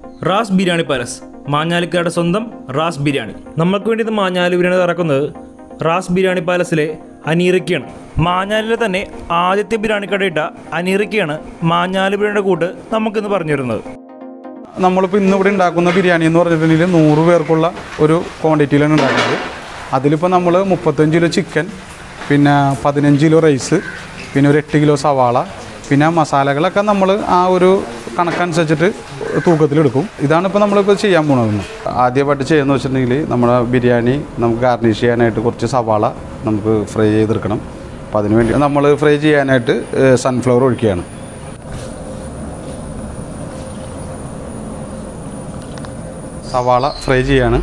Ras biryani palace മാഞ്ഞാലിക്കാരുടെ സ്വന്തം Ras biryani നമ്മൾക്ക് വേണ്ടി ഇത് മാഞ്ഞാലി ബിരിയാണി ഇറക്കുന്നത് റാസ് ബിരിയാണി പാലസിലെ അനീറയ്ക്കാണ് മാഞ്ഞാലിലെ തന്നെ ആദ്യത്തെ ബിരിയാണി കടയിട്ട അനീറയ്ക്കാണ് മാഞ്ഞാലി ബിരിയാണിയുടെ കൂട്ട് നമുക്കിന്ന് പറഞ്ഞു തരുന്നത് നമ്മളിപ്പോൾ ഇന്ന് ഇവിടെ ഉണ്ടാക്കുന്ന ബിരിയാണി എന്ന് പറഞ്ഞിട്ടുണ്ടെങ്കിൽ നൂറ് പേർക്കുള്ള ഒരു ക്വാണ്ടിറ്റിയിലാണ് ഉണ്ടാക്കുന്നത് അതിലിപ്പോൾ നമ്മൾ മുപ്പത്തഞ്ച് കിലോ ചിക്കൻ പിന്നെ പതിനഞ്ച് കിലോ റൈസ് പിന്നെ ഒരു എട്ട് കിലോ സവാള പിന്നെ മസാലകളൊക്കെ നമ്മൾ ആ ഒരു കണക്കനുസരിച്ചിട്ട് തൂക്കത്തിലെടുക്കും ഇതാണ് ഇപ്പോൾ നമ്മളിപ്പോൾ ചെയ്യാൻ പോണത് ആദ്യമായിട്ട് ചെയ്യുന്നത് വെച്ചിട്ടുണ്ടെങ്കിൽ നമ്മുടെ ബിരിയാണി നമുക്ക് ഗാർണിഷ് ചെയ്യാനായിട്ട് കുറച്ച് സവാള നമുക്ക് ഫ്രൈ ചെയ്തെടുക്കണം അപ്പോൾ അതിന് വേണ്ടി നമ്മൾ ഫ്രൈ ചെയ്യാനായിട്ട് സൺഫ്ലവർ ഒഴിക്കുകയാണ് സവാള ഫ്രൈ ചെയ്യാണ്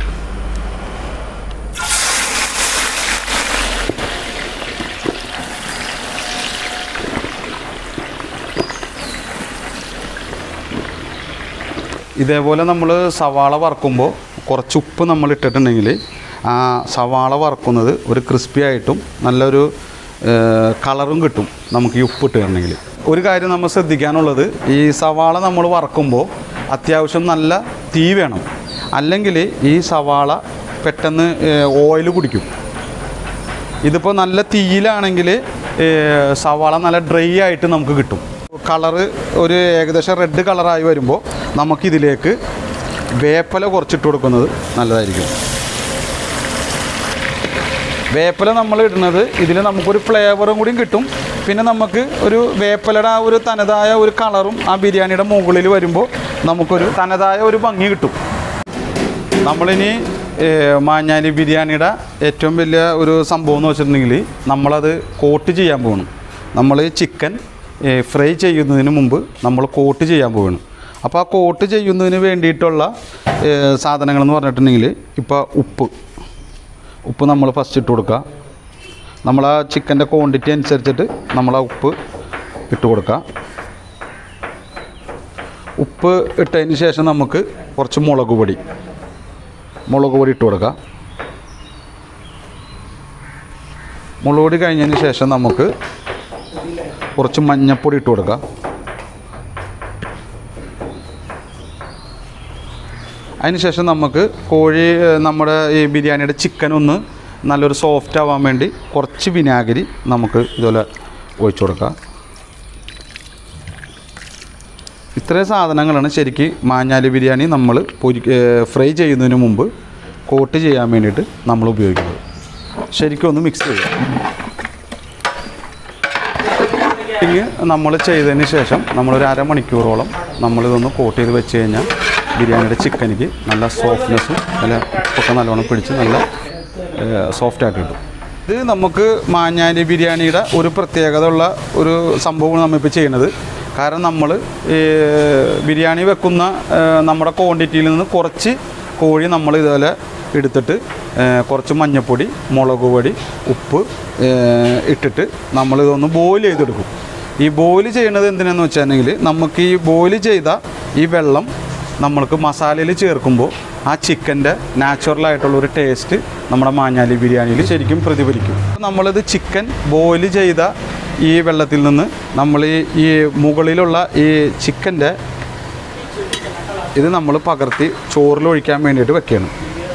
ഇതേപോലെ നമ്മൾ സവാള വറക്കുമ്പോൾ കുറച്ച് ഉപ്പ് നമ്മൾ ഇട്ടിട്ടുണ്ടെങ്കിൽ ആ സവാള വറക്കുന്നത് ഒരു ക്രിസ്പി ആയിട്ടും നല്ലൊരു കളറും കിട്ടും നമുക്ക് ഈ ഉപ്പ് ഇട്ടിട്ടുണ്ടെങ്കിൽ ഒരു കാര്യം നമ്മൾ ശ്രദ്ധിക്കാനുള്ളത് ഈ സവാള നമ്മൾ വറക്കുമ്പോൾ അത്യാവശ്യം നല്ല തീ വേണം അല്ലെങ്കിൽ ഈ സവാള പെട്ടെന്ന് ഓയിൽ കുടിക്കും ഇതിപ്പോൾ നല്ല തീയിലാണെങ്കിൽ സവാള നല്ല ഡ്രൈ ആയിട്ട് നമുക്ക് കിട്ടും കളറ് ഒരു ഏകദേശം റെഡ് കളറായി വരുമ്പോൾ നമുക്കിതിലേക്ക് വേപ്പല കുറച്ചിട്ട് കൊടുക്കുന്നത് നല്ലതായിരിക്കും വേപ്പല നമ്മൾ ഇടുന്നത് ഇതിൽ നമുക്കൊരു ഫ്ലേവറും കൂടിയും കിട്ടും പിന്നെ നമുക്ക് ഒരു വേപ്പലയുടെ ആ ഒരു തനതായ ഒരു കളറും ആ ബിരിയാണിയുടെ മുകളിൽ വരുമ്പോൾ നമുക്കൊരു തനതായ ഒരു ഭംഗി കിട്ടും നമ്മളിനി ഏഹ്, മാഞ്ഞാലി ബിരിയാണിയുടെ ഏറ്റവും വലിയ ഒരു സംഭവം എന്ന് വെച്ചിട്ടുണ്ടെങ്കിൽ നമ്മളത് കോട്ട് ചെയ്യാൻ പോകണം നമ്മൾ ചിക്കൻ ഫ്രൈ ചെയ്യുന്നതിന് മുമ്പ് നമ്മൾ കോട്ട് ചെയ്യാൻ പോവുകയാണ് അപ്പോൾ ആ കോട്ട് ചെയ്യുന്നതിന് വേണ്ടിയിട്ടുള്ള ഏഹ്, സാധനങ്ങളെന്ന് പറഞ്ഞിട്ടുണ്ടെങ്കിൽ ഇപ്പോൾ ഉപ്പ് ഉപ്പ് നമ്മൾ ഫസ്റ്റ് ഇട്ട് കൊടുക്കുക നമ്മൾ ആ ചിക്കൻ്റെ ക്വാണ്ടിറ്റി അനുസരിച്ചിട്ട് നമ്മൾ ആ ഉപ്പ് ഇട്ട് കൊടുക്കുക ഉപ്പ് ഇട്ടതിന് ശേഷം നമുക്ക് കുറച്ച് മുളക് പൊടി മുളക് പൊടി ഇട്ട് കൊടുക്കുക മുളക് പൊടി കഴിഞ്ഞതിന് ശേഷം നമുക്ക് കുറച്ച് മഞ്ഞൾപ്പൊടി ഇട്ട് കൊടുക്കുക അതിന് ശേഷം നമുക്ക് കോഴി ഏഹ്, നമ്മുടെ ഈ ബിരിയാണിയുടെ ചിക്കൻ ഒന്ന് നല്ലൊരു സോഫ്റ്റ് ആവാൻ വേണ്ടി കുറച്ച് വിനാഗിരി നമുക്ക് ഇതുപോലെ ഒഴിച്ചു കൊടുക്കാം ഇത്രയും സാധനങ്ങളാണ് ശരിക്ക് മാഞ്ഞാലി ബിരിയാണി നമ്മൾ പൊരി ഏഹ്, ഫ്രൈ ചെയ്യുന്നതിന് മുമ്പ് കോട്ട് ചെയ്യാൻ വേണ്ടിയിട്ട് നമ്മൾ ഉപയോഗിക്കുന്നത് ശരിക്കും ഒന്ന് മിക്സ് ചെയ്യുക ഇങ്ങ് നമ്മൾ ചെയ്തതിന് ശേഷം നമ്മളൊരു അരമണിക്കൂറോളം നമ്മളിതൊന്ന് കോട്ട് ചെയ്ത് വെച്ച് കഴിഞ്ഞാൽ ബിരിയാണിയുടെ ചിക്കനിക്ക് നല്ല സോഫ്റ്റ്നെസ്സും നല്ല ഉപ്പൊക്കെ നല്ലോണം പിടിച്ച് നല്ല സോഫ്റ്റ് ആയിട്ട് കിട്ടും ഇത് നമുക്ക് മാഞ്ഞാലി ബിരിയാണിയുടെ ഒരു പ്രത്യേകത ഉള്ള ഒരു സംഭവമാണ് നമ്മളിപ്പോൾ ചെയ്യുന്നത് കാരണം നമ്മൾ ബിരിയാണി വെക്കുന്ന ഏ, നമ്മുടെ ക്വാണ്ടിറ്റിയിൽ നിന്ന് കുറച്ച് കോഴി നമ്മൾ ഇതുപോലെ എടുത്തിട്ട് ഏ, കുറച്ച് മഞ്ഞൾപ്പൊടി മുളക് പൊടി ഉപ്പ് ഏ, ഇട്ടിട്ട് നമ്മളിതൊന്ന് ബോയിൽ ചെയ്തെടുക്കും ഈ ബോയിൽ ചെയ്യണത് എന്തിനാന്ന് വെച്ചിട്ടുണ്ടെങ്കിൽ നമുക്ക് ഈ ബോയിൽ ചെയ്ത ഈ വെള്ളം നമ്മൾക്ക് മസാലയിൽ ചേർക്കുമ്പോൾ ആ ചിക്കൻ്റെ നാച്ചുറലായിട്ടുള്ള ഒരു ടേസ്റ്റ് നമ്മുടെ മാഞ്ഞാലി ബിരിയാണിയിൽ ശരിക്കും പ്രതിഫലിക്കും നമ്മളിത് ചിക്കൻ ബോയിൽ ചെയ്ത ഈ വെള്ളത്തിൽ നിന്ന് നമ്മൾ ഈ ഈ മുകളിലുള്ള ഈ ചിക്കൻ്റെ ഇത് നമ്മൾ പകർത്തി ചോറിൽ ഒഴിക്കാൻ വേണ്ടിയിട്ട് വെക്കുകയാണ്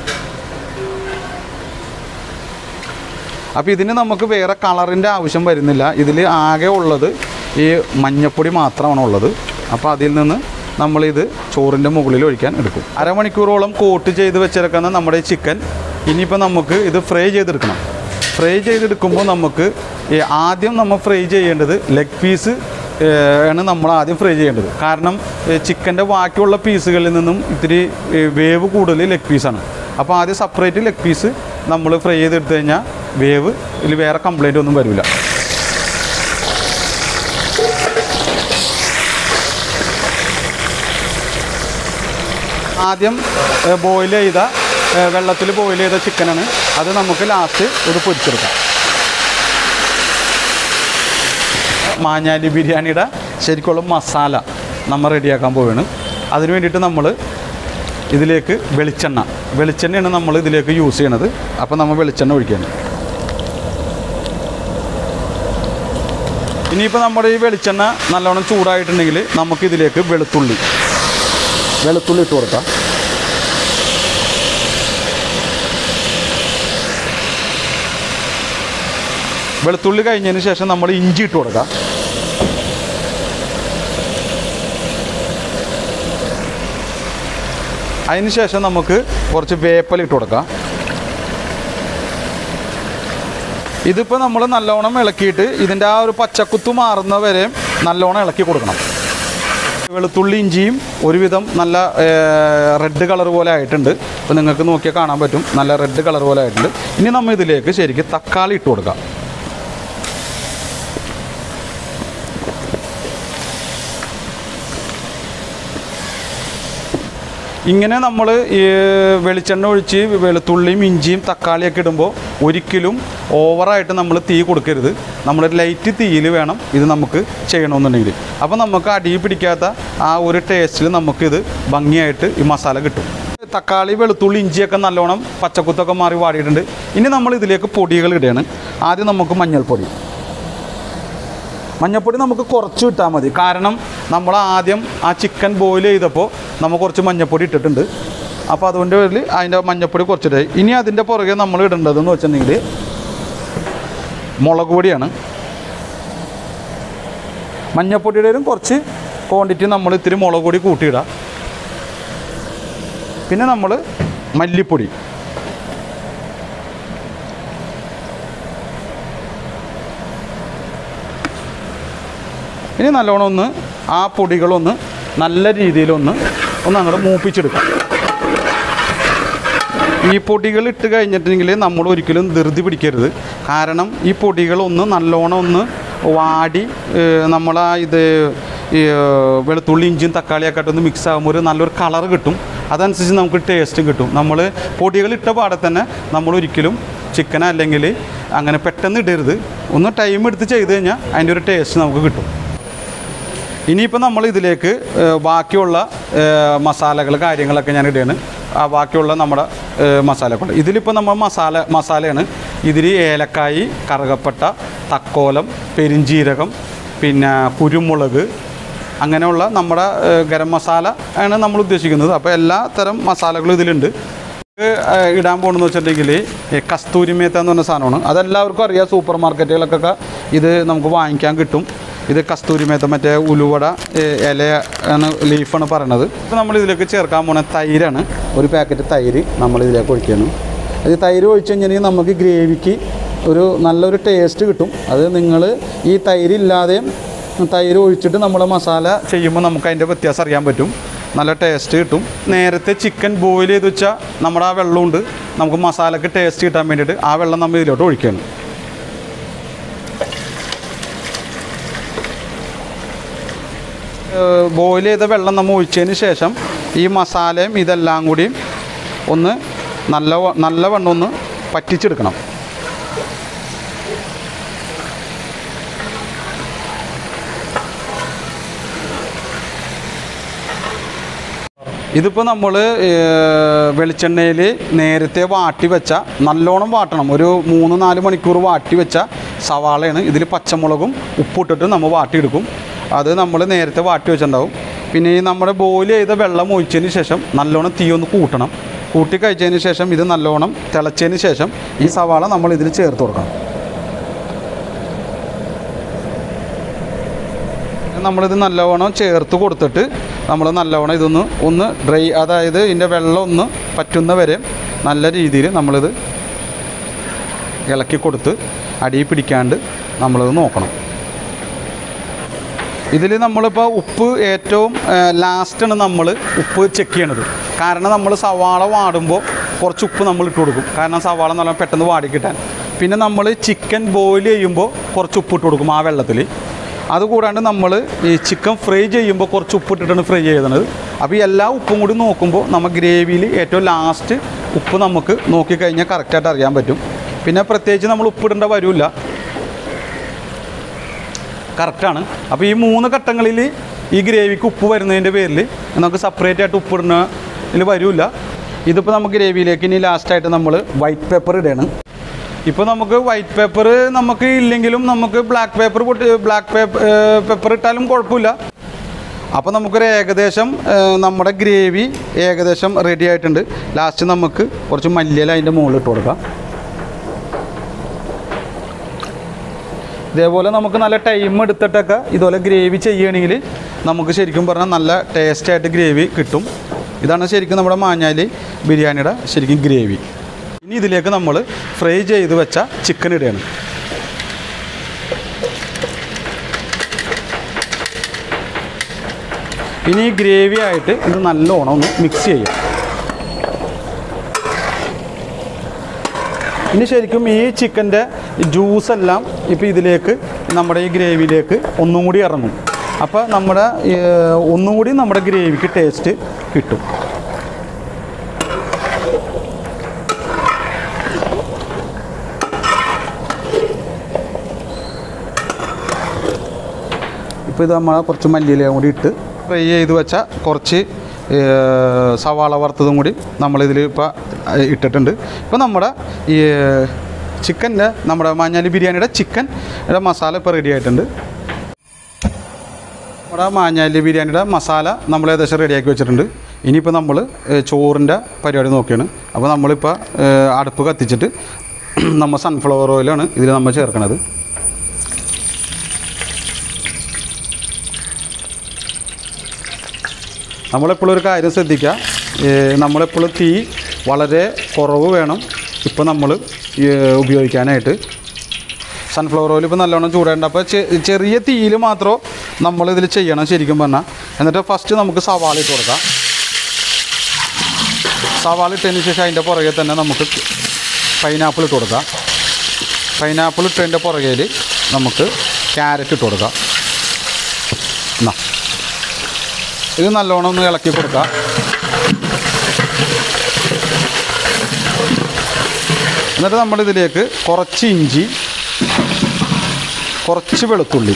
അപ്പോൾ ഇതിന് നമുക്ക് വേറെ കളറിൻ്റെ ആവശ്യം വരുന്നില്ല ഇതിൽ ആകെ ഉള്ളത് ഈ മഞ്ഞപ്പൊടി മാത്രമാണ് ഉള്ളത് അപ്പോൾ അതിൽ നിന്ന് നമ്മളിത് ചോറിൻ്റെ മുകളിൽ ഒഴിക്കാൻ എടുക്കും അരമണിക്കൂറോളം കോട്ട് ചെയ്ത് വെച്ചെടുക്കുന്ന നമ്മുടെ ഈ ചിക്കൻ ഇനിയിപ്പോൾ നമുക്ക് ഇത് ഫ്രൈ ചെയ്തെടുക്കണം ഫ്രൈ ചെയ്തെടുക്കുമ്പോൾ നമുക്ക് ഈ ആദ്യം നമ്മൾ ഫ്രൈ ചെയ്യേണ്ടത് ലെഗ് പീസ് ആണ് നമ്മൾ ആദ്യം ഫ്രൈ ചെയ്യേണ്ടത് കാരണം ചിക്കൻ്റെ ബാക്കിയുള്ള പീസുകളിൽ നിന്നും ഇത്തിരി ഏ, വേവ് കൂടുതൽ ലെഗ് പീസാണ് അപ്പോൾ ആദ്യം സെപ്പറേറ്റ് ലെഗ് പീസ് നമ്മൾ ഫ്രൈ ചെയ്തെടുത്തു കഴിഞ്ഞാൽ വേവ് ഇതിൽ വേറെ കംപ്ലൈൻ്റ് ഒന്നും വരില്ല ആദ്യം ബോയിൽ ചെയ്ത വെള്ളത്തിൽ ബോയിൽ ചെയ്ത ചിക്കനാണ് അത് നമുക്ക് ലാസ്റ്റ് ഒരു പൊരിച്ചെടുക്കാം മാഞ്ഞാലി ബിരിയാണിയുടെ ശരിക്കുള്ള മസാല നമ്മൾ റെഡിയാക്കാൻ പോവുകയാണ് അതിന് വേണ്ടിയിട്ട് നമ്മൾ ഇതിലേക്ക് വെളിച്ചെണ്ണ വെളിച്ചെണ്ണയാണ് നമ്മൾ ഇതിലേക്ക് യൂസ് ചെയ്യണത് അപ്പോൾ നമ്മൾ വെളിച്ചെണ്ണ ഒഴിക്കുകയാണ് ഇനിയിപ്പോൾ നമ്മുടെ ഈ വെളിച്ചെണ്ണ നല്ലോണം ചൂടായിട്ടുണ്ടെങ്കിൽ നമുക്കിതിലേക്ക് വെളുത്തുള്ളി വെളുത്തുള്ളി ഇട്ട് കൊടുക്കാം വെളുത്തുള്ളി കഴിഞ്ഞതിന് ശേഷം നമ്മൾ ഇഞ്ചി ഇട്ട് കൊടുക്കാം അതിന് ശേഷം നമുക്ക് കുറച്ച് വേപ്പല ഇട്ട് കൊടുക്കാം ഇതിപ്പോൾ നമ്മൾ നല്ലോണം ഇളക്കിയിട്ട് ഇതിൻ്റെ ആ ഒരു പച്ചക്കുത്ത് മാറുന്ന വരെ നല്ലോണം ഇളക്കി കൊടുക്കണം വെളുത്തുള്ളി ഇഞ്ചിയും ഒരുവിധം നല്ല റെഡ് കളർ പോലെ ആയിട്ടുണ്ട് അപ്പോൾ നിങ്ങൾക്ക് നോക്കിയാൽ കാണാൻ പറ്റും നല്ല റെഡ് കളർ പോലെ ആയിട്ടുണ്ട് ഇനി നമ്മൾ ഇതിലേക്ക് ശരിക്കും തക്കാളി ഇട്ട് കൊടുക്കാം ഇങ്ങനെ നമ്മൾ ഈ വെളിച്ചെണ്ണ ഒഴിച്ച് വെളുത്തുള്ളിയും ഇഞ്ചിയും തക്കാളിയൊക്കെ ഇടുമ്പോൾ ഒരിക്കലും ഓവറായിട്ട് നമ്മൾ തീ കൊടുക്കരുത് നമ്മൾ ലൈറ്റ് തീയിൽ വേണം ഇത് നമുക്ക് ചെയ്യണമെന്നുണ്ടെങ്കിൽ അപ്പോൾ നമുക്ക് അടി പിടിക്കാത്ത ആ ഒരു ടേസ്റ്റിൽ നമുക്കിത് ഭംഗിയായിട്ട് ഈ മസാല കിട്ടും തക്കാളി വെളുത്തുള്ളി ഇഞ്ചിയൊക്കെ നല്ലോണം പച്ചക്കുത്തൊക്കെ മാറി വാടിയിട്ടുണ്ട് ഇനി നമ്മൾ ഇതിലേക്ക് പൊടികൾ ഇടുകയാണ് ആദ്യം നമുക്ക് മഞ്ഞൾപ്പൊടി മഞ്ഞപ്പൊടി നമുക്ക് കുറച്ച് ഇട്ടാൽ മതി കാരണം നമ്മൾ ആദ്യം ആ ചിക്കൻ ബോയിൽ ചെയ്തപ്പോൾ നമ്മൾ കുറച്ച് മഞ്ഞപ്പൊടി ഇട്ടിട്ടുണ്ട് അപ്പോൾ അതുകൊണ്ട് പേരിൽ അതിൻ്റെ മഞ്ഞപ്പൊടി കുറച്ചിട്ട് ഇനി അതിൻ്റെ പുറകെ നമ്മൾ ഇടേണ്ടതെന്ന് വെച്ചിട്ടുണ്ടെങ്കിൽ മുളക് പൊടിയാണ് മഞ്ഞപ്പൊടിയുടെയും കുറച്ച് ക്വാണ്ടിറ്റി നമ്മൾ ഇത്തിരി മുളക് പൊടി കൂട്ടിയിടാം പിന്നെ നമ്മൾ മല്ലിപ്പൊടി ഇനി നല്ലോണം ഒന്ന് ആ പൊടികളൊന്ന് നല്ല രീതിയിലൊന്ന് ഒന്ന് അങ്ങോട്ട് മൂപ്പിച്ചെടുക്കാം ഈ പൊടികൾ ഇട്ട് കഴിഞ്ഞിട്ടുണ്ടെങ്കിൽ നമ്മൾ ഒരിക്കലും ധൃതി പിടിക്കരുത് കാരണം ഈ പൊടികളൊന്ന് നല്ലോണം ഒന്ന് വാടി നമ്മൾ ആ ഇത് ഈ ഏഹ്, വെളുത്തുള്ളി ഇഞ്ചിയും തക്കാളിയൊക്കെ ആയിട്ട് ഒന്ന് മിക്സ് ആകുമ്പോൾ ഒരു നല്ലൊരു കളർ കിട്ടും അതനുസരിച്ച് നമുക്ക് ടേസ്റ്റും കിട്ടും നമ്മൾ പൊടികൾ ഇട്ട പാടെ തന്നെ നമ്മൾ ഒരിക്കലും ചിക്കൻ അല്ലെങ്കിൽ അങ്ങനെ പെട്ടെന്ന് ഇടരുത് ഒന്ന് ടൈം എടുത്ത് ചെയ്ത് കഴിഞ്ഞാൽ അതിൻ്റെ ഒരു ടേസ്റ്റ് നമുക്ക് കിട്ടും ഇനിയിപ്പോൾ നമ്മൾ ഇതിലേക്ക് ഏഹ്, ബാക്കിയുള്ള ഏഹ്, മസാലകൾ കാര്യങ്ങളൊക്കെ ഞാൻ ഇടുകയാണ് ആ ബാക്കിയുള്ള നമ്മുടെ ഏഹ്, മസാലകൾ ഇതിലിപ്പോൾ നമ്മൾ മസാല മസാലയാണ് ഇതിൽ ഏലക്കായി കറുകപ്പട്ട തക്കോലം പെരിഞ്ചീരകം പിന്നെ കുരുമുളക് അങ്ങനെയുള്ള നമ്മുടെ ഏഹ്, ഗരം മസാല ആണ് നമ്മൾ ഉദ്ദേശിക്കുന്നത് അപ്പോൾ എല്ലാ തരം മസാലകളും ഇതിലുണ്ട് ഇത്, ഏഹ്, ഇടാൻ പോകണമെന്ന് വെച്ചിട്ടുണ്ടെങ്കിൽ ഈ കസ്തൂരി മേത്ത എന്ന് പറഞ്ഞ സാധനമാണ് അതെല്ലാവർക്കും അറിയാം സൂപ്പർ മാർക്കറ്റുകളിലൊക്കെ ഇത് നമുക്ക് വാങ്ങിക്കാൻ കിട്ടും ഇത് കസ്തൂരി മേത്ത മറ്റേ ഉലുവട ഏഹ്, ഇല ആണ് ലീഫാണ് പറയണത് ഇപ്പോൾ നമ്മൾ ഇതിലേക്ക് ചേർക്കാൻ പോണ തൈരാണ് ഒരു പാക്കറ്റ് തൈര് നമ്മൾ ഇതിലേക്ക് ഒഴിക്കുകയാണ് അത് തൈര് ഒഴിച്ച് കഴിഞ്ഞാൽ നമുക്ക് ഗ്രേവിക്ക് ഒരു നല്ലൊരു ടേസ്റ്റ് കിട്ടും അത് നിങ്ങൾ ഈ തൈര് ഇല്ലാതെയും തൈര് ഒഴിച്ചിട്ട് നമ്മൾ മസാല ചെയ്യുമ്പോൾ നമുക്ക് അതിൻ്റെ വ്യത്യാസം അറിയാൻ പറ്റും നല്ല ടേസ്റ്റ് കിട്ടും നേരത്തെ ചിക്കൻ ബോയിൽ ചെയ്ത് വെച്ചാൽ നമ്മുടെ ആ വെള്ളമുണ്ട് നമുക്ക് മസാലക്ക് ടേസ്റ്റ് കിട്ടാൻ വേണ്ടിയിട്ട് ആ വെള്ളം നമ്മൾ ഇതിലോട്ട് ഒഴിക്കുകയാണ് ബോയിൽ ചെയ്ത വെള്ളം നമ്മൾ ഒഴിച്ചതിന് ശേഷം ഈ മസാലയും ഇതെല്ലാം കൂടി ഒന്ന് നല്ല വ- നല്ലവണ്ണം ഒന്ന് പറ്റിച്ചെടുക്കണം ഇതിപ്പോൾ നമ്മൾ വെളിച്ചെണ്ണയിൽ നേരത്തെ വാട്ടി വെച്ച നല്ലോണം വാട്ടണം ഒരു മൂന്ന് നാല് മണിക്കൂർ വാട്ടി വെച്ച സവാളയാണ് ഇതിൽ പച്ചമുളകും ഉപ്പിട്ടിട്ട് നമ്മൾ വാട്ടിയെടുക്കും അത് നമ്മൾ നേരത്തെ വാട്ടി വെച്ചിട്ടുണ്ടാവും പിന്നെ ഈ നമ്മുടെ ബോയിൽ ചെയ്ത വെള്ളം ഒഴിച്ചതിന് ശേഷം നല്ലോണം തീ ഒന്ന് കൂട്ടണം കൂട്ടി കഴിച്ചതിന് ശേഷം ഇത് നല്ലോണം തിളച്ചതിന് ശേഷം ഈ സവാള നമ്മൾ ഇതിൽ ചേർത്ത് കൊടുക്കണം നമ്മളിത് നല്ലവണ്ണം ചേർത്ത് കൊടുത്തിട്ട് നമ്മൾ നല്ലവണ്ണം ഇതൊന്ന് ഒന്ന് ഡ്രൈ അതായത് ഇതിൻ്റെ വെള്ളം ഒന്ന് പറ്റുന്ന വരെ നല്ല രീതിയിൽ നമ്മളിത് ഇളക്കി കൊടുത്ത് അടിയിൽ പിടിക്കാണ്ട് നമ്മളിത് നോക്കണം ഇതിൽ നമ്മളിപ്പോൾ ഉപ്പ് ഏറ്റവും ലാസ്റ്റാണ് നമ്മൾ ഉപ്പ് ചെക്ക് ചെയ്യണത് കാരണം നമ്മൾ സവാള വാടുമ്പോൾ കുറച്ച് ഉപ്പ് നമ്മൾ ഇട്ട് കൊടുക്കും കാരണം സവാള നല്ല പെട്ടെന്ന് വാടി കിട്ടാൻ പിന്നെ നമ്മൾ ചിക്കൻ ബോയിൽ ചെയ്യുമ്പോൾ കുറച്ച് ഉപ്പ് ഇട്ട് കൊടുക്കും ആ വെള്ളത്തിൽ അതുകൂടാണ്ട് നമ്മൾ ഈ ചിക്കൻ ഫ്രൈ ചെയ്യുമ്പോൾ കുറച്ച് ഉപ്പ് ഇട്ടിട്ടാണ് ഫ്രൈ ചെയ്യുന്നത് അപ്പോൾ ഈ എല്ലാ ഉപ്പും കൂടി നോക്കുമ്പോൾ നമ്മൾ ഗ്രേവിയിൽ ഏറ്റവും ലാസ്റ്റ് ഉപ്പ് നമുക്ക് നോക്കിക്കഴിഞ്ഞാൽ കറക്റ്റായിട്ട് അറിയാൻ പറ്റും പിന്നെ പ്രത്യേകിച്ച് നമ്മൾ ഉപ്പിടേണ്ട വരില്ല കറക്റ്റാണ് അപ്പോൾ ഈ മൂന്ന് ഘട്ടങ്ങളിൽ ഈ ഗ്രേവിക്ക് ഉപ്പ് വരുന്നതിൻ്റെ പേരിൽ നമുക്ക് സെപ്പറേറ്റ് ആയിട്ട് ഉപ്പിടുന്ന ഇതിൽ വരില്ല ഇതിപ്പോൾ നമുക്ക് ഗ്രേവിയിലേക്ക് ഇനി ലാസ്റ്റായിട്ട് നമ്മൾ വൈറ്റ് പേപ്പർ ഇടുകയാണ് ഇപ്പോൾ നമുക്ക് വൈറ്റ് പേപ്പർ നമുക്ക് ഇല്ലെങ്കിലും നമുക്ക് ബ്ലാക്ക് പേപ്പർ പൊട്ടി ബ്ലാക്ക് പേപ്പർ പേപ്പർ ഇട്ടാലും കുഴപ്പമില്ല അപ്പോൾ നമുക്കൊരു ഏകദേശം ആ, നമ്മുടെ ഗ്രേവി ഏകദേശം റെഡി ആയിട്ടുണ്ട് ലാസ്റ്റ് നമുക്ക് കുറച്ച് മല്ലിയില അതിൻ്റെ മുകളിൽ ഇട്ട് കൊടുക്കാം ഇതേപോലെ നമുക്ക് നല്ല ടൈം എടുത്തിട്ടൊക്കെ ഇതുപോലെ ഗ്രേവി ചെയ്യുകയാണെങ്കിൽ നമുക്ക് ശരിക്കും പറഞ്ഞാൽ നല്ല ടേസ്റ്റായിട്ട് ഗ്രേവി കിട്ടും ഇതാണ് ശരിക്കും നമ്മുടെ മാഞ്ഞാലി ബിരിയാണിയുടെ ശരിക്കും ഗ്രേവി ഇനി ഇതിലേക്ക് നമ്മൾ ഫ്രൈ ചെയ്ത് വെച്ച ചിക്കൻ ഇടുകയാണ് ഇനി ഈ ഗ്രേവി ആയിട്ട് ഇത് നല്ലോണം ഒന്ന് മിക്സ് ചെയ്യാം ഇനി ശരിക്കും ഈ ചിക്കൻ്റെ ജ്യൂസ് എല്ലാം ഇപ്പോൾ ഇതിലേക്ക് നമ്മുടെ ഈ ഗ്രേവിയിലേക്ക് ഒന്നും കൂടി ഇറങ്ങും അപ്പോൾ നമ്മുടെ ഏർ, ഒന്നും കൂടി നമ്മുടെ ഗ്രേവിക്ക് ടേസ്റ്റ് കിട്ടും ഇപ്പോൾ ഇത് നമ്മൾ കുറച്ച് മല്ലിയിലയും കൂടി ഇട്ട് ഫ്രൈ ചെയ്ത് വെച്ച കുറച്ച് ഏർ, സവാള വറുത്തതും കൂടി നമ്മളിതിൽ ഇപ്പോൾ ഇട്ടിട്ടുണ്ട് ഇപ്പോൾ നമ്മുടെ ഈ ചിക്കൻ്റെ നമ്മുടെ മാഞ്ഞാലി ബിരിയാണിയുടെ ചിക്കൻ്റെ മസാല ഇപ്പോൾ റെഡി ആയിട്ടുണ്ട് നമ്മുടെ മാഞ്ഞാലി ബിരിയാണിയുടെ മസാല നമ്മൾ ഏകദേശം റെഡിയാക്കി വെച്ചിട്ടുണ്ട് ഇനിയിപ്പോൾ നമ്മൾ ചോറിൻ്റെ പരിപാടി നോക്കിയാണ് അപ്പോൾ നമ്മളിപ്പോൾ ഏർ, അടുപ്പ് കത്തിച്ചിട്ട് നമ്മൾ സൺഫ്ലവർ ഓയിലാണ് ഇതിൽ നമ്മൾ ചേർക്കണത് നമ്മളെപ്പോഴും ഒരു കാര്യം ശ്രദ്ധിക്കുക ഏഹ് നമ്മളെപ്പോഴും തീ വളരെ കുറവ് വേണം ഇപ്പോൾ നമ്മൾ ഉപയോഗിക്കാനായിട്ട് സൺഫ്ലവർ ഓയിൽ ഇപ്പോൾ നല്ലോണം ചൂടായിട്ടുണ്ട് അപ്പോൾ ചെ- ചെറിയ തീയിൽ മാത്രം നമ്മളിതിൽ ചെയ്യണം ശരിക്കും പറഞ്ഞാൽ എന്നിട്ട് ഫസ്റ്റ് നമുക്ക് സവാള ഇട്ട് കൊടുക്കാം സവാള ഇട്ടതിന് ശേഷം അതിൻ്റെ പുറകെ തന്നെ നമുക്ക് പൈനാപ്പിൾ ഇട്ട് കൊടുക്കാം പൈനാപ്പിൾ ഇട്ടതിൻ്റെ പുറകയിൽ നമുക്ക് ക്യാരറ്റ് ഇട്ട് കൊടുക്കാം എന്നാ ഇത് നല്ലോണം ഒന്ന് ഇളക്കി കൊടുക്കുക എന്നിട്ട് നമ്മൾ ഇതിലേക്ക് കുറച്ച് ഇഞ്ചി കുറച്ച് വെളുത്തുള്ളി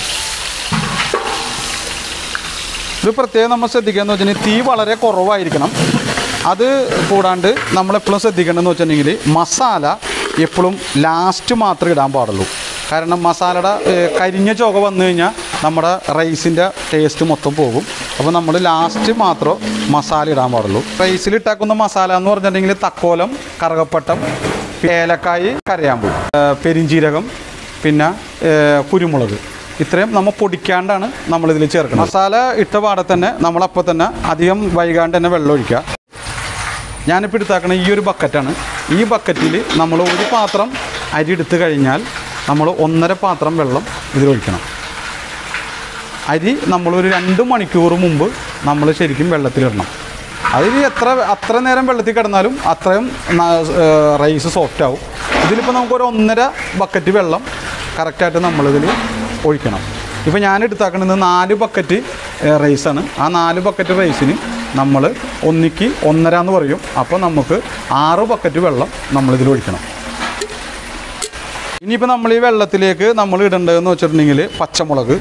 ഇത് പ്രത്യേകം നമ്മൾ ശ്രദ്ധിക്കുകയെന്ന് വെച്ചിട്ടുണ്ടെങ്കിൽ തീ വളരെ കുറവായിരിക്കണം അത് കൂടാണ്ട് നമ്മളെപ്പോഴും ശ്രദ്ധിക്കേണ്ടതെന്ന് വെച്ചിട്ടുണ്ടെങ്കിൽ മസാല എപ്പോഴും ലാസ്റ്റ് മാത്രമേ ഇടാൻ പാടുള്ളൂ കാരണം മസാലയുടെ ഏഹ്, കരിഞ്ഞ ചുക വന്നു കഴിഞ്ഞാൽ നമ്മുടെ റൈസിൻ്റെ ടേസ്റ്റ് മൊത്തം പോകും അപ്പോൾ നമ്മൾ ലാസ്റ്റ് മാത്രം മസാല ഇടാൻ പാടുള്ളൂ റൈസിൽ ഇട്ടാക്കുന്ന മസാല എന്ന് പറഞ്ഞിട്ടുണ്ടെങ്കിൽ തക്കോലം കറുകപ്പട്ടം ഏലക്കായ് കരയാമ്പൂ ഏഹ്, പെരിഞ്ജീരകം പിന്നെ ഏഹ്, കുരുമുളക് ഇത്രയും നമ്മൾ പൊടിക്കാണ്ടാണ് നമ്മളിതിൽ ചേർക്കുന്നത് മസാല ഇട്ട പാടെ തന്നെ നമ്മളപ്പോൾ തന്നെ അധികം വൈകാണ്ട് തന്നെ വെള്ളം ഒഴിക്കുക ഞാനിപ്പോൾ എടുത്താക്കണ ഈ ഒരു ബക്കറ്റാണ് ഈ ബക്കറ്റിൽ നമ്മൾ ഒരു പാത്രം അരി എടുത്തു കഴിഞ്ഞാൽ നമ്മൾ ഒന്നര പാത്രം വെള്ളം ഇതിലൊഴിക്കണം അരി നമ്മളൊരു രണ്ട് മണിക്കൂർ മുമ്പ് നമ്മൾ ശരിക്കും വെള്ളത്തിലിടണം അതിൽ എത്ര അത്ര നേരം വെള്ളത്തിൽ കിടന്നാലും അത്രയും റൈസ് സോഫ്റ്റ് ആവും ഇതിലിപ്പോൾ നമുക്കൊരു ഒന്നര ബക്കറ്റ് വെള്ളം കറക്റ്റായിട്ട് നമ്മളിതിൽ ഒഴിക്കണം ഇപ്പോൾ ഞാൻ എടുത്താക്കുന്നത് നാല് ബക്കറ്റ് റൈസാണ് ആ നാല് ബക്കറ്റ് റൈസിന് നമ്മൾ ഒന്നിക്ക് ഒന്നര എന്ന് പറയും അപ്പോൾ നമുക്ക് ആറ് ബക്കറ്റ് വെള്ളം നമ്മളിതിൽ ഒഴിക്കണം ഇനിയിപ്പോൾ നമ്മൾ ഈ വെള്ളത്തിലേക്ക് നമ്മൾ ഇടേണ്ടതെന്ന് വെച്ചിട്ടുണ്ടെങ്കിൽ പച്ചമുളക്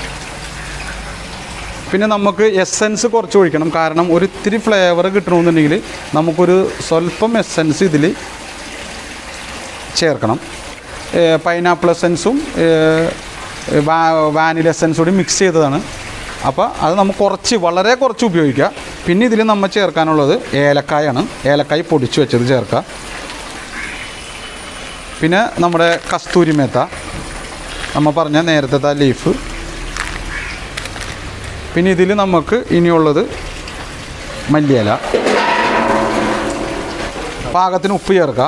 പിന്നെ നമുക്ക് എസെൻസ് കുറച്ച് ഒഴിക്കണം കാരണം ഒരു ഇത്തിരി ഫ്ലേവർ കിട്ടണമെന്നുണ്ടെങ്കിൽ നമുക്കൊരു സ്വല്പം എസെൻസ് ഇതിൽ ചേർക്കണം പൈനാപ്പിൾ എസെൻസും വാനില എസെൻസും കൂടി മിക്സ് ചെയ്തതാണ് അപ്പോൾ അത് നമുക്ക് കുറച്ച് വളരെ കുറച്ച് ഉപയോഗിക്കുക പിന്നെ ഇതിൽ നമ്മൾ ചേർക്കാനുള്ളത് ഏലക്കായാണ് ഏലക്കായ് പൊടിച്ച് വെച്ചത് ചേർക്കുക പിന്നെ നമ്മുടെ കസ്തൂരി മേത്ത നമ്മൾ പറഞ്ഞ നേരത്തെ ലീഫ് പിന്നെ ഇതിൽ നമുക്ക് ഇനിയുള്ളത് മല്ലിയില പാകത്തിന് ഉപ്പ് ചേർക്കുക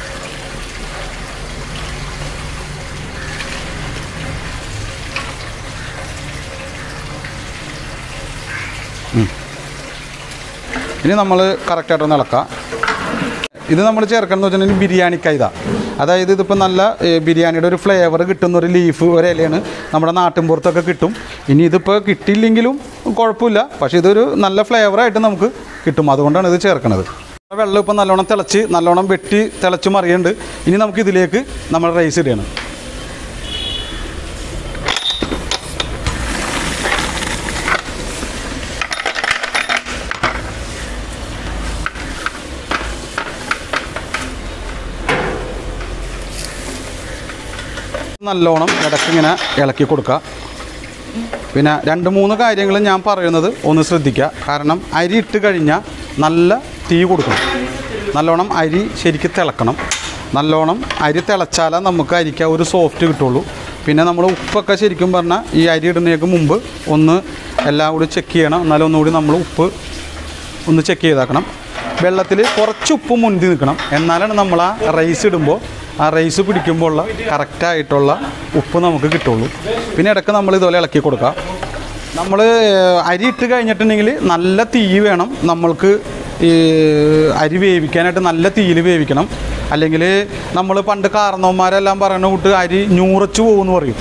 ഉം. ഇനി നമ്മൾ കറക്റ്റായിട്ടൊന്ന് ഇളക്കാം ഇത് നമ്മൾ ചേർക്കണമെന്ന് വെച്ചിട്ടുണ്ടെങ്കിൽ ബിരിയാണി കൈത അതായത് ഇതിപ്പോൾ നല്ല ഏ, ബിരിയാണിയുടെ ഒരു ഫ്ലേവർ കിട്ടുന്ന ഒരു ലീഫ് ഒരു ഇലയാണ് നമ്മുടെ നാട്ടിൻപുറത്തൊക്കെ കിട്ടും ഇനി ഇതിപ്പോൾ കിട്ടിയില്ലെങ്കിലും കുഴപ്പമില്ല പക്ഷേ ഇതൊരു നല്ല ഫ്ലേവറായിട്ട് നമുക്ക് കിട്ടും അതുകൊണ്ടാണ് ഇത് ചേർക്കണത് വെള്ളം ഇപ്പം നല്ലോണം തിളച്ച് നല്ലോണം വെട്ടി തിളച്ച് മറിയുന്നുണ്ട് ഇനി നമുക്ക് ഇതിലേക്ക് നമ്മൾ റൈസ് ഇടുകയാണ് നല്ലോണം ഇടയ്ക്കിങ്ങനെ ഇളക്കി കൊടുക്കുക പിന്നെ രണ്ട് മൂന്ന് കാര്യങ്ങൾ ഞാൻ പറയുന്നത് ഒന്ന് ശ്രദ്ധിക്കുക കാരണം അരി ഇട്ട് കഴിഞ്ഞാൽ നല്ല തീ കൊടുക്കണം നല്ലോണം അരി ശരിക്ക് തിളക്കണം നല്ലോണം അരി തിളച്ചാലേ നമുക്ക് അരിക്ക് ആ ഒരു സോഫ്റ്റ് കിട്ടുള്ളൂ പിന്നെ നമ്മൾ ഉപ്പൊക്കെ ശരിക്കും പറഞ്ഞാൽ ഈ അരി ഇടുന്നതിന് മുമ്പ് ഒന്ന് എല്ലാം കൂടി ചെക്ക് ചെയ്യണം എന്നാലും ഒന്നുകൂടി നമ്മൾ ഉപ്പ് ഒന്ന് ചെക്ക് ചെയ്താക്കണം വെള്ളത്തിൽ കുറച്ച് ഉപ്പ് മുന്തി നിൽക്കണം എന്നാലാണ് നമ്മൾ ആ റൈസ് ഇടുമ്പോൾ ആ റൈസ് പിടിക്കുമ്പോൾ ഉള്ള കറക്റ്റായിട്ടുള്ള ഉപ്പ് നമുക്ക് കിട്ടുള്ളൂ പിന്നെ ഇടയ്ക്ക് നമ്മൾ ഇതുപോലെ ഇളക്കി കൊടുക്കുക നമ്മൾ അരി ഇട്ട് കഴിഞ്ഞിട്ടുണ്ടെങ്കിൽ നല്ല തീ വേണം നമ്മൾക്ക് ഈ അരി വേവിക്കാനായിട്ട് നല്ല തീയിൽ വേവിക്കണം അല്ലെങ്കിൽ നമ്മൾ പണ്ട് കാരണവന്മാരെല്ലാം പറയുന്ന കൂട്ട് അരി ഞൂറച്ചു പോകുമെന്ന് പറയും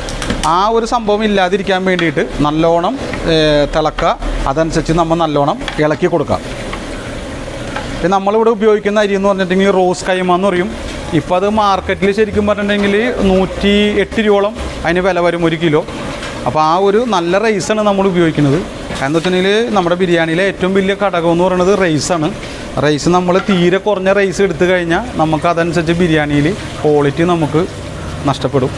ആ ഒരു സംഭവം ഇല്ലാതിരിക്കാൻ വേണ്ടിയിട്ട് നല്ലോണം ഏഹ്, തിളക്കുക അതനുസരിച്ച് നമ്മൾ നല്ലോണം ഇളക്കി കൊടുക്കുക പിന്നെ നമ്മളിവിടെ ഉപയോഗിക്കുന്ന അരി എന്ന് പറഞ്ഞിട്ടുണ്ടെങ്കിൽ റോസ് കൈമ എന്ന് പറയും ഇപ്പോൾ അത് മാർക്കറ്റിൽ ശരിക്കും പറഞ്ഞിട്ടുണ്ടെങ്കിൽ നൂറ്റി എട്ട് രൂപയോളം അതിന് വില വരും ഒരു കിലോ അപ്പോൾ ആ ഒരു നല്ല റൈസാണ് നമ്മൾ ഉപയോഗിക്കുന്നത് എന്ന് വെച്ചിട്ടുണ്ടെങ്കിൽ നമ്മുടെ ബിരിയാണിയിലെ ഏറ്റവും വലിയ ഘടകം എന്ന് പറയുന്നത് റൈസാണ് റൈസ് നമ്മൾ തീരെ കുറഞ്ഞ റൈസ് എടുത്തു കഴിഞ്ഞാൽ നമുക്ക് അതനുസരിച്ച് ബിരിയാണിയിൽ ക്വാളിറ്റി നമുക്ക് നഷ്ടപ്പെടും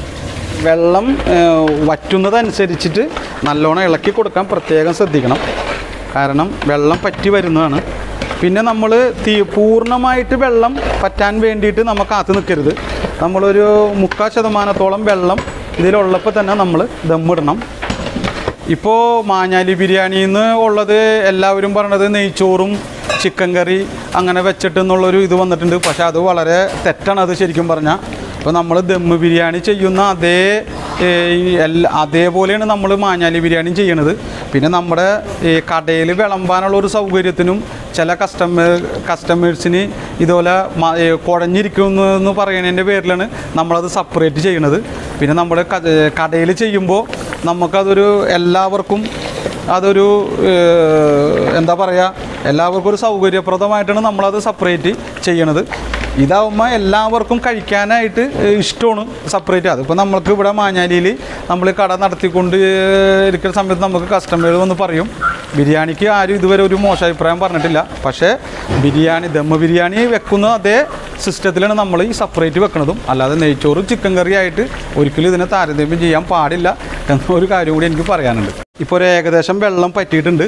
വെള്ളം ഏഹ്, വറ്റുന്നതനുസരിച്ചിട്ട് നല്ലോണം ഇളക്കി കൊടുക്കാൻ പ്രത്യേകം ശ്രദ്ധിക്കണം കാരണം വെള്ളം പറ്റി വരുന്നതാണ് പിന്നെ നമ്മൾ തീ പൂർണ്ണമായിട്ട് വെള്ളം പറ്റാൻ വേണ്ടിയിട്ട് നമ്മൾ കാത്തു നിൽക്കരുത് നമ്മളൊരു മുക്കാൽ ശതമാനത്തോളം വെള്ളം ഇതിലുള്ളപ്പോൾ തന്നെ നമ്മൾ ദമ്മിടണം ഇപ്പോൾ മാഞ്ഞാലി ബിരിയാണി എന്ന് ഉള്ളത് എല്ലാവരും പറയണത് നെയ്ച്ചോറും ചിക്കൻ കറി അങ്ങനെ വെച്ചിട്ട് എന്നുള്ളൊരു ഇത് വന്നിട്ടുണ്ട് പക്ഷേ അത് വളരെ തെറ്റാണ് അത് ശരിക്കും പറഞ്ഞാൽ ഇപ്പോൾ നമ്മൾ ദമ്മ് ബിരിയാണി ചെയ്യുന്ന അതേ ഏ, ഈ എല്ലാ അതേപോലെയാണ് നമ്മൾ മാഞ്ഞാലി ബിരിയാണി ചെയ്യണത് പിന്നെ നമ്മുടെ ഈ കടയിൽ വിളമ്പാനുള്ള ഒരു സൗകര്യത്തിനും ചില കസ്റ്റമർ കസ്റ്റമേഴ്സിന് ഇതുപോലെ മ- ഏ, കുഴഞ്ഞിരിക്കുന്നു എന്ന് പറയുന്നതിൻ്റെ പേരിലാണ് നമ്മളത് സെപ്പറേറ്റ് ചെയ്യണത് പിന്നെ നമ്മൾ കടയിൽ ചെയ്യുമ്പോൾ നമുക്കതൊരു എല്ലാവർക്കും അതൊരു ഏഹ്, എന്താ പറയുക എല്ലാവർക്കും ഒരു സൗകര്യപ്രദമായിട്ടാണ് നമ്മളത് സെപ്പറേറ്റ് ചെയ്യണത് ഇതാവുമ്പോൾ എല്ലാവർക്കും കഴിക്കാനായിട്ട് ഏഹ്, ഇഷ്ടമാണ് സെപ്പറേറ്റ് അതിപ്പോൾ നമ്മൾക്ക് ഇവിടെ മാഞ്ഞാലിയിൽ നമ്മൾ കട നടത്തിക്കൊണ്ട് ഇരിക്കുന്ന സമയത്ത് നമുക്ക് കസ്റ്റമേഴ്സ് വന്ന് പറയും ബിരിയാണിക്ക് ആരും ഇതുവരെ ഒരു മോശം അഭിപ്രായം പറഞ്ഞിട്ടില്ല പക്ഷേ ബിരിയാണി ദമ്മ ബിരിയാണി വെക്കുന്ന അതേ സിസ്റ്റത്തിലാണ് നമ്മൾ ഈ സെപ്പറേറ്റ് വെക്കുന്നതും അല്ലാതെ നെയ്ച്ചോറ് ചിക്കൻ കറി ആയിട്ട് ഒരിക്കലും ഇതിനെ താരതമ്യം ചെയ്യാൻ പാടില്ല എന്ന ഒരു കാര്യം കൂടി എനിക്ക് പറയാനുണ്ട് ഇപ്പോൾ ഒരു ഏകദേശം വെള്ളം പറ്റിയിട്ടുണ്ട്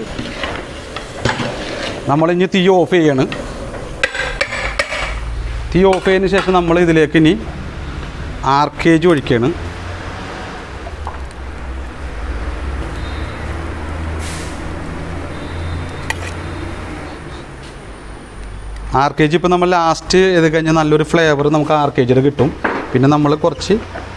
നമ്മളിനി തീ ഓഫ് ചെയ്യാണ് തീ ഓഫ് ചെയ്തതിന് ശേഷം നമ്മൾ ഇതിലേക്ക് ഇനി ആർ കെ ജി ഒഴിക്കുകയാണ് ആർ കെ ജി ഇപ്പോൾ നമ്മൾ ലാസ്റ്റ് ചെയ്ത് കഴിഞ്ഞാൽ നല്ലൊരു ഫ്ലേവർ നമുക്ക് ആർ കെ ജിയുടെ കിട്ടും പിന്നെ നമ്മൾ കുറച്ച്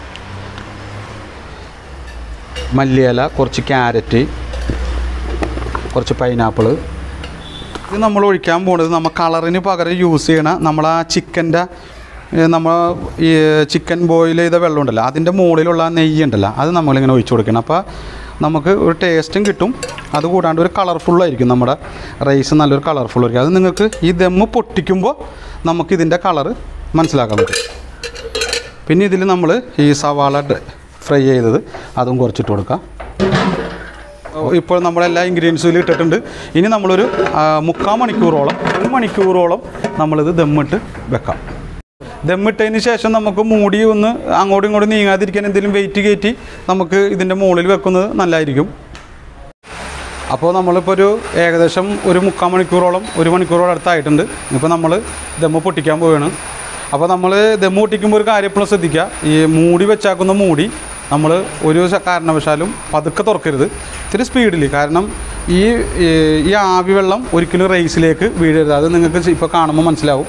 മല്ലിയില കുറച്ച് ക്യാരറ്റ് കുറച്ച് പൈനാപ്പിള് ഇത് നമ്മൾ ഒഴിക്കാൻ പോകുന്നത് നമ്മൾ കളറിന് പകരം യൂസ് ചെയ്യണ നമ്മൾ ആ ചിക്കൻ്റെ നമ്മൾ ഈ ചിക്കൻ ബോയിൽ ചെയ്ത വെള്ളം ഉണ്ടല്ലോ അതിൻ്റെ മുകളിലുള്ള ആ നെയ്യ് ഉണ്ടല്ലോ അത് നമ്മളിങ്ങനെ ഒഴിച്ചു കൊടുക്കണം അപ്പോൾ നമുക്ക് ഒരു ടേസ്റ്റും കിട്ടും അതുകൂടാണ്ട് ഒരു കളർഫുള്ളായിരിക്കും നമ്മുടെ റൈസ് നല്ലൊരു കളർഫുള്ളായിരിക്കും അത് നിങ്ങൾക്ക് ഈ ദമ്മ് പൊട്ടിക്കുമ്പോൾ നമുക്ക് ഇതിൻ്റെ കളറ് മനസ്സിലാക്കാൻ പറ്റും പിന്നെ ഇതിൽ നമ്മൾ ഈ സവാള ഫ്രൈ ചെയ്തത് അതും കുറച്ചിട്ട് കൊടുക്കാം ഇപ്പോൾ നമ്മളെല്ലാ ഇൻഗ്രീഡിയൻസും ഇട്ടിട്ടുണ്ട് ഇനി നമ്മളൊരു ആ, മുക്കാൽ മണിക്കൂറോളം ഒരു മണിക്കൂറോളം നമ്മളിത് ദമ്മിട്ട് വെക്കാം ദമ്മിട്ടതിന് ശേഷം നമുക്ക് മൂടി ഒന്ന് അങ്ങോട്ടും ഇങ്ങോട്ടും നീങ്ങാതിരിക്കാൻ എന്തെങ്കിലും വെയിറ്റ് കയറ്റി നമുക്ക് ഇതിൻ്റെ മുകളിൽ വെക്കുന്നത് നല്ലതായിരിക്കും അപ്പോൾ നമ്മളിപ്പോൾ ഒരു ഏകദേശം ഒരു മുക്കാൽ മണിക്കൂറോളം ഒരു മണിക്കൂറോളം അടുത്തായിട്ടുണ്ട് ഇപ്പോൾ നമ്മൾ ദമ്മ് പൊട്ടിക്കാൻ പോവുകയാണ് അപ്പോൾ നമ്മൾ ദമ്മ് പൊട്ടിക്കുമ്പോൾ ഒരു കാര്യം എപ്പോഴും ശ്രദ്ധിക്കുക ഈ മൂടി വെച്ചാക്കുന്ന മൂടി നമ്മൾ ഒരു സ- കാരണവശാലും പതുക്കെ തുറക്കരുത് ഇത്തിരി സ്പീഡിൽ കാരണം ഈ ഈ- ഈ ആവി വെള്ളം ഒരിക്കലും റൈസിലേക്ക് വീഴരുത് അത് നിങ്ങൾക്ക് ഇപ്പോൾ കാണുമ്പോൾ മനസ്സിലാവും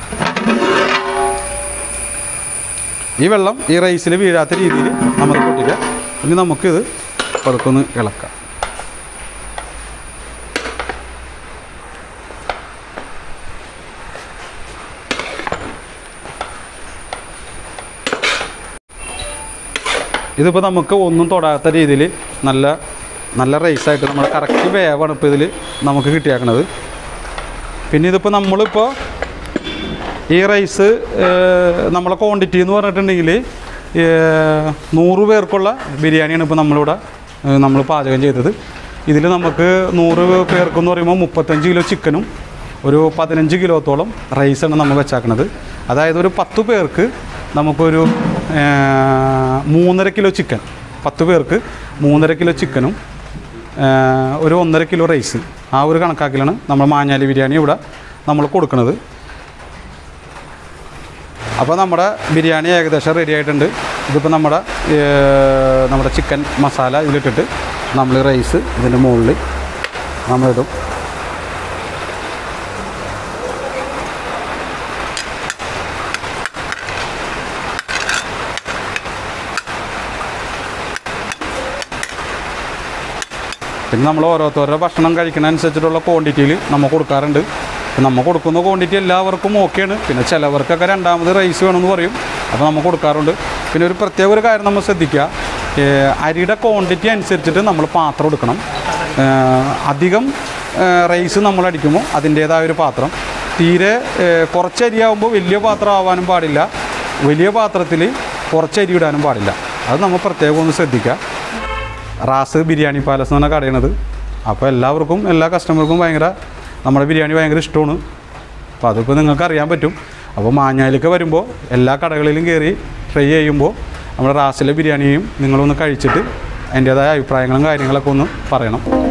ഈ വെള്ളം ഈ റൈസിൽ വീഴാത്ത രീതിയിൽ നമുക്ക് പൊട്ടിക്കാം ഇനി നമുക്കിത് പതുക്കൊന്ന് ഇളക്കാം ഇതിപ്പോൾ നമുക്ക് ഒന്നും തൊടാത്ത രീതിയിൽ നല്ല നല്ല റൈസായിട്ട് നമ്മൾ കറക്റ്റ് വേവാണ് ഇപ്പോൾ ഇതിൽ നമുക്ക് കിട്ടിയേക്കണത് പിന്നെ ഇതിപ്പോൾ നമ്മളിപ്പോൾ ഈ റൈസ് ഏഹ്, നമ്മളെ ക്വാണ്ടിറ്റി എന്ന് പറഞ്ഞിട്ടുണ്ടെങ്കിൽ ഏഹ്, നൂറ് പേർക്കുള്ള ബിരിയാണിയാണ് ഇപ്പോൾ നമ്മളിവിടെ ഏഹ്, നമ്മൾ പാചകം ചെയ്തത് ഇതിൽ നമുക്ക് നൂറ് പേർക്കെന്ന് പറയുമ്പോൾ മുപ്പത്തഞ്ച് കിലോ ചിക്കനും ഒരു പതിനഞ്ച് കിലോത്തോളം റൈസാണ് നമ്മൾ വെച്ചാക്കുന്നത് അതായത് ഒരു പത്ത് പേർക്ക് നമുക്കൊരു ഏഹ്, മൂന്നര കിലോ ചിക്കൻ പത്ത് പേർക്ക് മൂന്നര കിലോ ചിക്കനും ഏഹ്, ഒരു ഒന്നര കിലോ റൈസ് ആ ഒരു കണക്കാക്കിലാണ് നമ്മൾ മാഞ്ഞാലി ബിരിയാണി ഇവിടെ നമ്മൾ കൊടുക്കുന്നത് അപ്പോൾ നമ്മുടെ ബിരിയാണി ഏകദേശം റെഡി ആയിട്ടുണ്ട് ഇതിപ്പോൾ നമ്മുടെ ഏഹ്, നമ്മുടെ ചിക്കൻ മസാല ഇതിലിട്ടിട്ട് നമ്മൾ റൈസ് ഇതിൻ്റെ മുകളിൽ നമ്മളിടും പിന്നെ നമ്മൾ ഓരോരുത്തരുടെ ഭക്ഷണം കഴിക്കുന്ന അനുസരിച്ചിട്ടുള്ള ക്വാണ്ടിറ്റിയിൽ നമ്മൾ കൊടുക്കാറുണ്ട് നമ്മൾ കൊടുക്കുന്ന ക്വാണ്ടിറ്റി എല്ലാവർക്കും ഓക്കെയാണ് പിന്നെ ചിലവർക്കൊക്കെ രണ്ടാമത് റൈസ് വേണമെന്ന് പറയും അപ്പോൾ നമ്മൾ കൊടുക്കാറുണ്ട് പിന്നെ ഒരു പ്രത്യേക ഒരു കാര്യം നമ്മൾ ശ്രദ്ധിക്കുക ഏഹ് അരിയുടെ ക്വാണ്ടിറ്റി അനുസരിച്ചിട്ട് നമ്മൾ പാത്രം എടുക്കണം ഏഹ് അധികം റൈസ് നമ്മൾ അടിക്കുമ്പോൾ അതിൻ്റേതായ ഒരു പാത്രം തീരെ ഏഹ് കുറച്ച് അരിയാവുമ്പോൾ വലിയ പാത്രം ആവാനും പാടില്ല വലിയ പാത്രത്തിൽ കുറച്ച് അരി ഇടാനും പാടില്ല അത് നമ്മൾ പ്രത്യേകം ഒന്ന് ശ്രദ്ധിക്കുക റാസ് ബിരിയാണി പാലസ് എന്നാണ് കടയണത് അപ്പോൾ എല്ലാവർക്കും എല്ലാ കസ്റ്റമർക്കും ഭയങ്കര നമ്മുടെ ബിരിയാണി ഭയങ്കര ഇഷ്ടമാണ് അപ്പോൾ അതിപ്പോൾ നിങ്ങൾക്ക് അറിയാൻ പറ്റും അപ്പോൾ മാഞ്ഞാലിക്ക് വരുമ്പോൾ എല്ലാ കടകളിലും കയറി ട്രൈ ചെയ്യുമ്പോൾ നമ്മുടെ റാസിലെ ബിരിയാണിയും നിങ്ങളൊന്ന് കഴിച്ചിട്ട് അതിൻ്റേതായ അഭിപ്രായങ്ങളും കാര്യങ്ങളൊക്കെ ഒന്ന് പറയണം